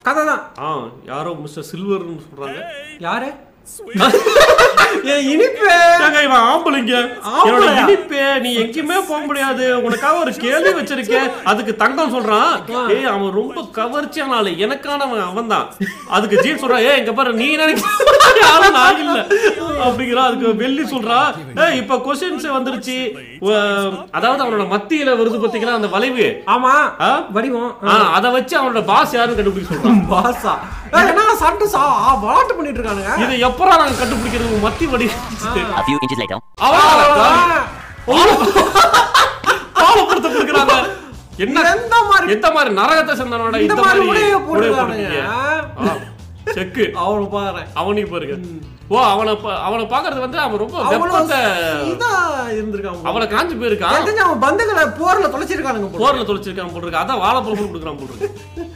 கதை தான் ஆ யாரோ மிஸ்டர் சில்வர்னு சொல்றாங்க யாரு என் இனிப்பு ஏங்க இவன் ஆம்பளைங்க ஆம்பளையா? என்னோட இனிப்பே நீ எங்கேயுமே போக முடியாது உனக்காக ஒரு கேள்வி வச்சிருக்கேன் அதுக்கு தங்கம் சொல்றான் ஏய் அவன் ரொம்ப கவர்ச்சியான ஆளு எனக்கானவன் அவன் தான் அதுக்கு ஜீன் சொல்றான் ஏய் இங்க பாரு நீ நினைக்க யாரும் நான் இல்ல அப்படிங்கிறான் அதுக்கு வெள்ளி சொல்றான் ஏய் இப்ப கொஸ்டின்ஸ் வந்துருச்சு உம், அதாவது அவனோட மத்தியில வருது பாத்தீங்கன்னா அந்த வளைவு ஆமா ஆ? வடிவம் ஆ, அத வச்சு அவனோட பாஸ் யாருன்னு கண்டுபிடிக்க சொல்றான் பாசா ஏய், என்ன சட்டு சா ஆ, விளையாட்டு பண்ணிட்டு இருக்கானுங்க இதை எப்பறம் நாங்க கண்டுபிடிக்கிறது மத்தி வடி A few inches later. பாவப்படுத்த கொடுக்குறாங்க என்ன எந்த மாதிரி எந்த மாதிரி நரகத்தை சேர்ந்தவனோட இந்த இந்த மாதிரி மாதிரி உடைய உடைய போட்டுருக்கானுங்க போட்டுருக்கீங்க ஆ, செக்கு அவனை பாரு அவனையும் பாருங்க ஓ அவனை பா- அவனை பாக்குறது வந்து அவன் ரொம்ப அவ்வளவு வெப்பத்தை இதா இருந்திருக்கான் அவனை காஞ்சு போயிருக்கான் தெரிஞ்சு அவன் பந்துகளை போர்ல தொலைச்சிருக்கானுங்க போல. போர்ல தொலைச்சிருக்கான் போட்டிருக்கு அதான் வாழைப்பழம் கொடுக்குறான் போட்டிருக்கு